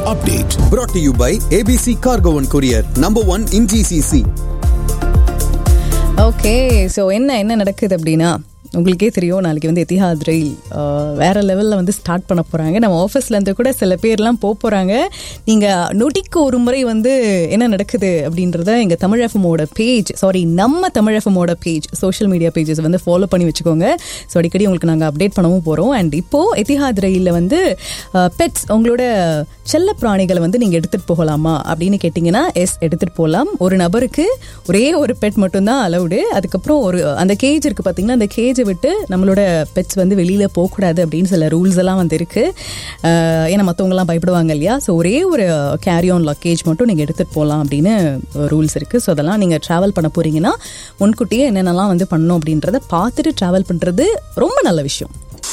update. brought to you by ABC Cargo and Courier, number one in GCC. Okay so என்ன என்ன நடக்குது அப்படின்னா உங்களுக்கே தெரியும் நாளைக்கு வந்து எத்திஹாத் ரயில் ஆஹ், வேற லெவலில் வந்து ஸ்டார்ட் பண்ண போகிறாங்க நம்ம ஆஃபீஸ்லேருந்து கூட சில பேர்லாம் போக போகிறாங்க நீங்கள் நொடிக்கு ஒரு முறை வந்து என்ன நடக்குது அப்படின்றத எங்கள் தமிழ் எஃப்எம்மோட பேஜ் சாரி நம்ம தமிழ் எஃப்எம்மோட பேஜ் சோஷியல் மீடியா பேஜஸ் வந்து ஃபாலோ பண்ணி வச்சுக்கோங்க ஸோ அடிக்கடி உங்களுக்கு நாங்கள் அப்டேட் பண்ணவும் போகிறோம் அண்ட் இப்போது எத்திஹாத் ரயிலில் வந்து பெட்ஸ் உங்களோட செல்ல பிராணிகளை வந்து நீங்கள் எடுத்துகிட்டு போகலாமா அப்படின்னு கேட்டிங்கன்னா எஸ் எடுத்துகிட்டு போகலாம் ஒரு நபருக்கு ஒரே ஒரு பெட் மட்டும்தான் அலவுடு அதுக்கப்புறம் ஒரு அந்த கேஜ் இருக்குது பார்த்தீங்கன்னா அந்த கேஜை விட்டு நம்மளோட பெட்ஸ் வந்து வெளியில் போகக்கூடாது அப்படின்னு சில ரூல்ஸ் எல்லாம் வந்து இருக்குது ஏன்னா மற்றவங்கலாம் பயப்படுவாங்க இல்லையா ஸோ ஒரே ஒரு கேரி ஆன் லக்கேஜ் மட்டும் நீங்கள் எடுத்துகிட்டு போகலாம் அப்படின்னு ரூல்ஸ் இருக்குது ஸோ அதெல்லாம் நீங்கள் ட்ராவல் பண்ண போகிறீங்கன்னா முன்கூட்டியே என்னென்னலாம் வந்து பண்ணணும் அப்படின்றத பார்த்துட்டு ட்ராவல் பண்ணுறது ரொம்ப நல்ல விஷயம்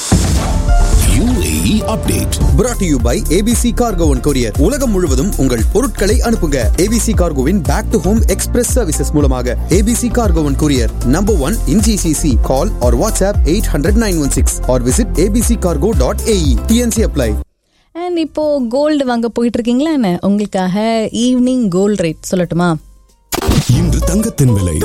UAE update. brought to you by ABC Cargo and Courier. உலகம் முழுவதும் உங்கள் பொருட்களை அனுப்புங்க ABC Cargoவின் back to home express services மூலமாக ABC Cargo and Courier, number one in GCC. Call or WhatsApp 800-916 or visit abccargo.ae. TNC apply. And இப்போ gold வாங்க போயிட்டு இருக்கீங்களா என்ன உங்களுக்காக ஈவினிங் கோல்டு ரேட் சொல்லட்டுமா இன்று தங்கத்தின் விலை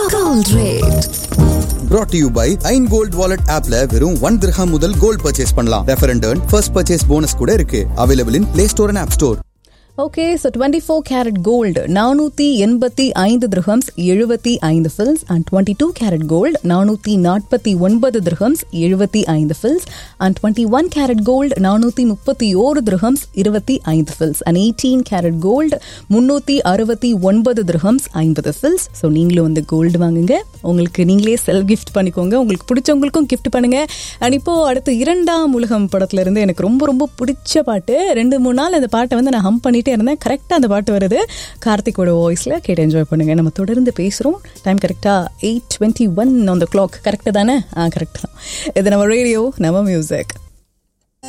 brought to you by Ain gold wallet ஆப்ல வெறும் ஒன் திரஹாம் முதல் கோல்ட் பர்ச்சேஸ் பண்ணலாம் refer and first purchase bonus கூட இருக்கு available in play store and app store okay so twenty four carat gold நானூற்றி எண்பத்தி ஐந்து திரஹம்ஸ் எழுபத்தி ஐந்து ஃபில்ஸ் and twenty two carat gold நானூற்றி நாற்பத்தி ஒன்பது திரஹம்ஸ் எழுபத்தி ஐந்து ஃபில்ஸ் and twenty one carat gold நானூற்றி முப்பத்தி ஓரு திரஹம்ஸ் இருபத்தி ஐந்து ஃபில்ஸ் அண்ட் எயிட்டீன் கேரட் கோல்டு முந்நூற்றி அறுபத்தி ஒன்பது திரஹம்ஸ் ஐம்பது ஃபில்ஸ் ஸோ நீங்களும் வந்து கோல்டு வாங்குங்க உங்களுக்கு நீங்களே செல்ஃப் கிஃப்ட் பண்ணிக்கோங்க உங்களுக்கு பிடிச்சவங்களுக்கும் கிஃப்ட் பண்ணுங்க அண்ட் இப்போ அடுத்து இரண்டாம் உலகம் படத்துல இருந்து எனக்கு ரொம்ப ரொம்ப பிடிச்ச பாட்டு ரெண்டு மூணு நாள் அந்த பாட்டை வந்து நான் ஹம் பண்ணிட்டே இருந்தேன் கரெக்டாக அந்த பாட்டு வருது கார்த்திக்கோட வாய்ஸில் கேட்டு என்ஜாய் பண்ணுங்க நம்ம தொடர்ந்து பேசுகிறோம் டைம் கரெக்டாக eight twenty one on the clock correct தானே ஆ கரெக்ட் தான் இது நம்ம ரேடியோ நம்ம மியூசிக்